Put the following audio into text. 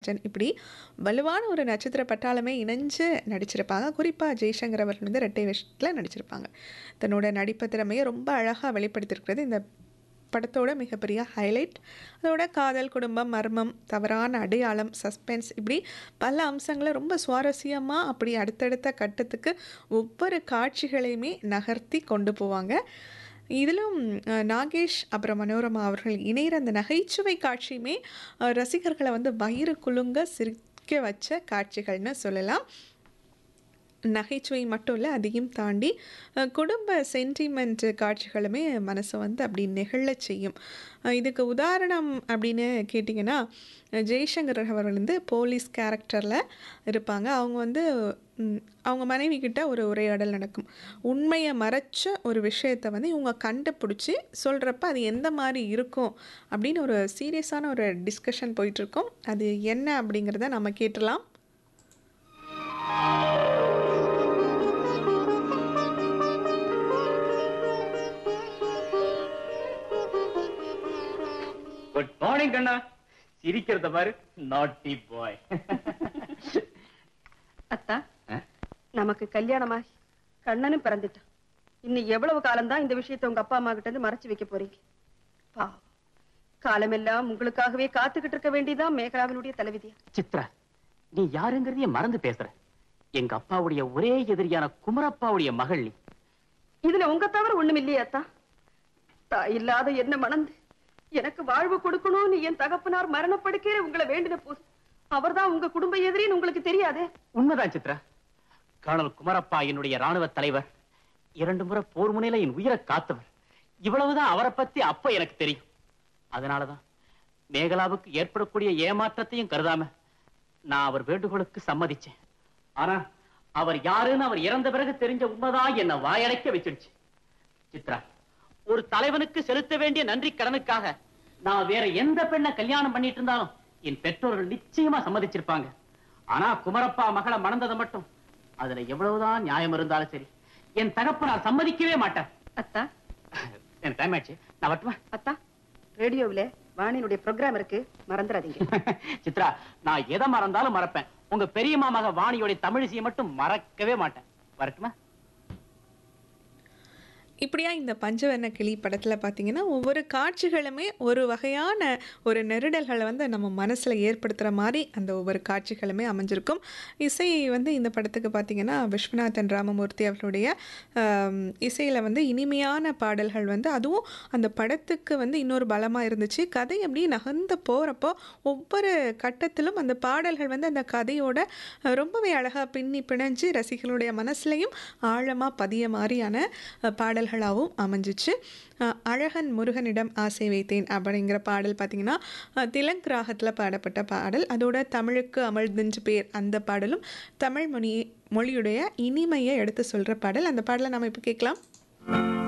செபாஸ்டியன் இப்படி வலுவான ஒரு நட்சத்திர பட்டாளமே இணைஞ்சு நடிச்சிருப்பாங்க குறிப்பாக ஜெய்சங்கர் அவர்கள் வந்து ரெட்டை வேஷத்தில் நடிச்சிருப்பாங்க தன்னோட நடிப்பு திறமையை ரொம்ப அழகாக வெளிப்படுத்தியிருக்கிறது இந்த படத்தோட மிகப்பெரிய ஹைலைட் அதோட காதல் குடும்பம் மர்மம் தவறான அடையாளம் சஸ்பென்ஸ் இப்படி பல அம்சங்களை ரொம்ப சுவாரஸ்யமாக அப்படி அடுத்தடுத்த கட்டத்துக்கு ஒவ்வொரு காட்சிகளையுமே நகர்த்தி கொண்டு போவாங்க இதிலும் அஹ், நாகேஷ் அப்புறம் மனோரமா அவர்கள் இணைகிற அந்த நகைச்சுவை காட்சியுமே அஹ், ரசிகர்களை வந்து வயிறு குலுங்க சிரிக்க வச்ச காட்சிகள்னு சொல்லலாம் நகைச்சுவை மட்டும் இல்லை அதையும் தாண்டி அஹ், குடும்ப சென்டிமெண்ட் காட்சிகளுமே மனசை வந்து அப்படி நெகிழச் செய்யும் அஹ், இதுக்கு உதாரணம் அப்படின்னு கேட்டிங்கன்னா அஹ், ஜெய்சங்கர் அவர்கள் வந்து போலீஸ் கேரக்டரில் இருப்பாங்க அவங்க வந்து ம், அவங்க மனைவி கிட்ட ஒரு உரையாடல் நடக்கும் உண்மையை மறைச்ச ஒரு விஷயத்தை வந்து இவங்க கண்டுபிடிச்சி சொல்கிறப்ப அது எந்த மாதிரி இருக்கும் அப்படின்னு ஒரு சீரியஸான ஒரு டிஸ்கஷன் போயிட்டுருக்கோம் அது என்ன அப்படிங்கிறத நம்ம கேட்டலாம் குட் மார்னிங் கண்ணா சிரிக்கிறத பாரு நாட்டி பாய் அத்தா நமக்கு கல்யாணமாகி கண்ணனும் பிறந்துட்டான் இன்னும் எவ்வளவு காலம்தான் இந்த விஷயத்தை உங்க அப்பா அம்மா கிட்ட இருந்து மறைச்சு வைக்க போறீங்க பாவம் காலமெல்லாம் உங்களுக்காகவே காத்துக்கிட்டு இருக்க வேண்டியதான் மேகலாவினுடைய தலைவிதியா சித்ரா நீ யாருங்கிறதையே மறந்து பேசுற எங்க அப்பாவுடைய ஒரே எதிரியான குமரப்பாவுடைய மகள் நீ இதுல உங்க தவிர ஒண்ணும் இல்லையா அத்தா தாய் இல்லாத என்ன மணந்து எனக்கு வாழ்வு கொடுக்கணும்னு என் தகப்பனார் மரணப்படுக்கையில உங்களை வேண்டின போது அவர்தான் உங்க குடும்ப எதிரின்னு உங்களுக்கு தெரியாதே உண்மைதான் சித்ரா கர்னல் குமரப்பா என்னுடைய ராணுவ தலைவர் இரண்டு முறை போர் முனையில என் உயிரை காத்தவர் இவ்வளவுதான் அவரை பத்தி அப்ப எனக்கு தெரியும் அதனாலதான் மேகலாவுக்கு ஏற்படக்கூடிய ஏமாற்றத்தையும் கருதாம நான் அவர் வேண்டுகோளுக்கு சம்மதிச்சேன் ஆனா அவர் யாருன்னு அவர் இறந்த பிறகு தெரிஞ்ச உண்மைதான் என்ன வாயடைக்க வச்சிடுச்சு சித்ரா ஒரு தலைவனுக்கு செலுத்த வேண்டிய நன்றி கடனுக்காக நான் வேற எந்த பெண்ணை கல்யாணம் பண்ணிட்டு இருந்தாலும் என் பெற்றோர்கள் நிச்சயமா சம்மதிச்சிருப்பாங்க ஆனா குமரப்பா மகளை மணந்ததை மட்டும் அதுல எவ்வளவுதான் நியாயம் இருந்தாலும் சரி என் தகப்பனார் சம்மதிக்கவே மாட்டார் அத்தா எனக்கு டைம் ஆயிடுச்சு நான் வரட்டுமா அத்தா ரேடியோவுல வாணியினுடைய ப்ரோக்ராம் இருக்கு மறந்துடாதீங்க சித்ரா நான் எதை மறந்தாலும் மறப்பேன் உங்க பெரிய மாமக வாணியோட தமிழிசையை மட்டும் மறக்கவே மாட்டேன் வரட்டுமா இப்படியா இந்த பஞ்சவர்ண கிளி படத்தில் பார்த்தீங்கன்னா ஒவ்வொரு காட்சிகளுமே ஒரு வகையான ஒரு நெருடல்களை வந்து நம்ம மனசில் ஏற்படுத்துகிற மாதிரி அந்த ஒவ்வொரு காட்சிகளுமே அமைஞ்சிருக்கும் இசை வந்து இந்த படத்துக்கு பார்த்தீங்கன்னா விஸ்வநாதன் ராமமூர்த்தி அவர்களுடைய இசையில் வந்து இனிமையான பாடல்கள் வந்து அதுவும் அந்த படத்துக்கு வந்து இன்னொரு பலமாக இருந்துச்சு கதை அப்படி நகர்ந்து போகிறப்போ ஒவ்வொரு கட்டத்திலும் அந்த பாடல்கள் வந்து அந்த கதையோட அஹ், ரொம்பவே அழகாக பின்னி பிணைஞ்சு ரசிகர்களுடைய மனசுலையும் ஆழமாக பதிய மாதிரியான அஹ், பாடல்களாகவும் அமைஞ்சிச்சு அஹ், அழகன் முருகனிடம் ஆசை வைத்தேன் அப்படிங்கிற பாடல் பார்த்திங்கன்னா அஹ், திலங்க் ராகத்தில் பாடப்பட்ட பாடல் அதோட தமிழுக்கு அமிழ்தஞ்சு பேர் அந்த பாடலும் தமிழ் மொழி மொழியுடைய இனிமையை எடுத்து சொல்கிற பாடல் அந்த பாடலை நம்ம இப்போ கேட்கலாம்